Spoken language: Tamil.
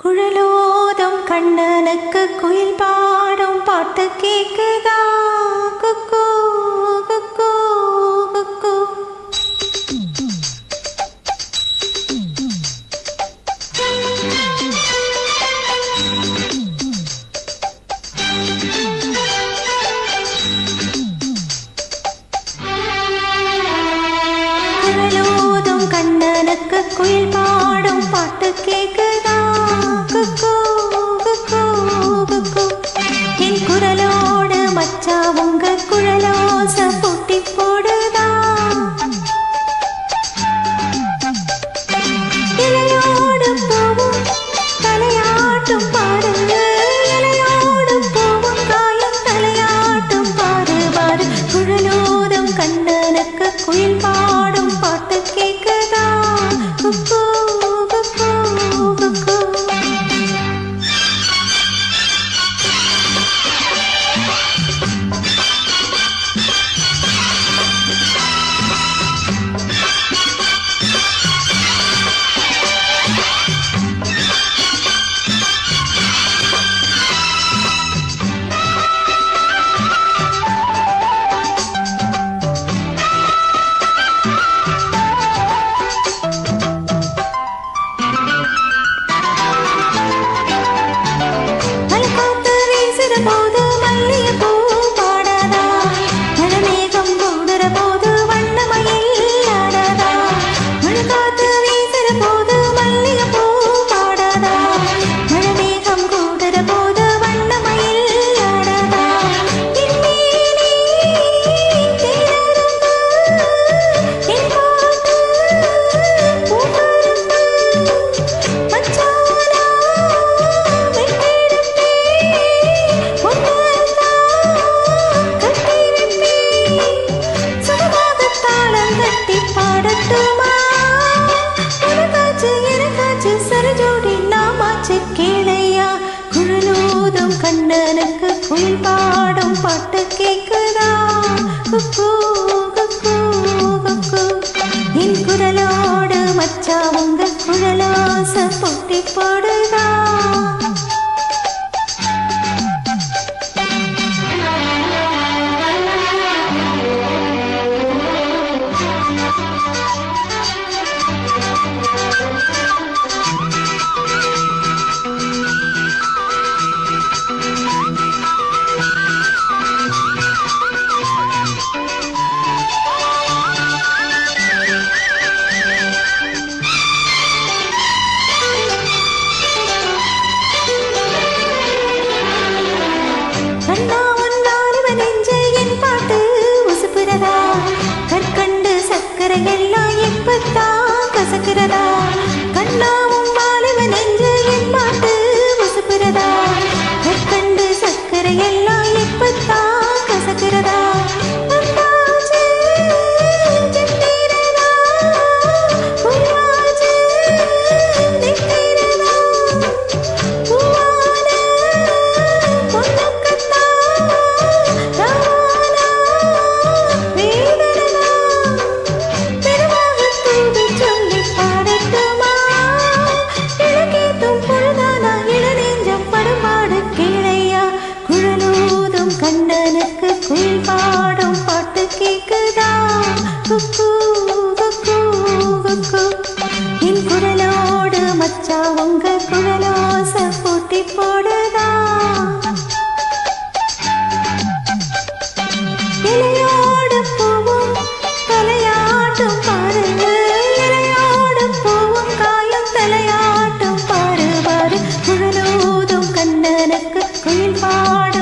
குழலோதும் கண்ணனுக்கு குயில் பாடும் பாட்டு கேக்குதா குக்கு குக்கு குக்கு குழலோதும் கண்ணனுக்கு குயில் பாடும் பாட்டு கேக்குதா குக்கு குக்கு குக்கு என் குரலோடு மச்சா உங்க குழலோச பூட்டி போடுதா இலையோடு பூவும் தலையாட்டும் பாரு இலையோடு பூவும் காயும் தலையாட்டும் பாரு பாரு குழலோதும் கண்ணனுக்கு குயில் பாடும் பாட்டு கேக்குதா குக்கு குக்கு குக்கு மலைக்காத்து வீசுற போது மல்லிகைப்பூ பாடாதா மழைமேகம் கூடுற போது வண்ணமயில் ஆடாதா மழைக்காத்து வீசுற போது மல்லிகைப்பூ பாடாதா மழைமேகம் கூடுற போது வண்ணமயில் ஆடாதா என்மேனி தேனரும்பு, என் பாட்டு பூக்கரும்பு, மச்சானா கண்ணனுக்கு குயில் பாடும் பாட்டு கேக்குதா குக்கு குக்கு குக்கு என் குரலோடு மச்சா உங்க குழலாச பொட்டி போடுதா கண்ணா உன்னால் இவன் நெஞ்சை என் பாட்டு உசுப்புறதா கற்கண்டு சக்கரை எல்லாம் எப்பத்தான் கசக்கிறதா கண்ணா உன்னால் இவன் நெஞ்சை என் பாட்டு உசுப்புறதா கற்கண்டு சக்கரை எல்லாம் எப்பத்தான் கசக்கிறதா அம்மாஜி, சித்திரதா, உம்மாஜி, நித்திரதா. பூவான பொன்னுக்கண்ணா, ராவானா, வேதனனா, பெருமாகத் தூது சொல்லிப் பாடட்டுமா? இலக்கேத்தும் பொழுதானா, இளநெஞ்சம் படுபாடு கீழையா? குழலூதும் கண்ணனுக்கு குயில் பாடும் பாட்டு கேக்குதா குக்கு குக்கு குக்கு என் குரலோடு மச்சா உங்க குழலோச பூட்டி போடுதா இலையோடு பூவும் தலையாட்டும் பாருங்க இலையோடு பூவும் காயும் தலையாட்டும் பாரு பாரு குழலூதும் கண்ணனுக்கு குயில் பாட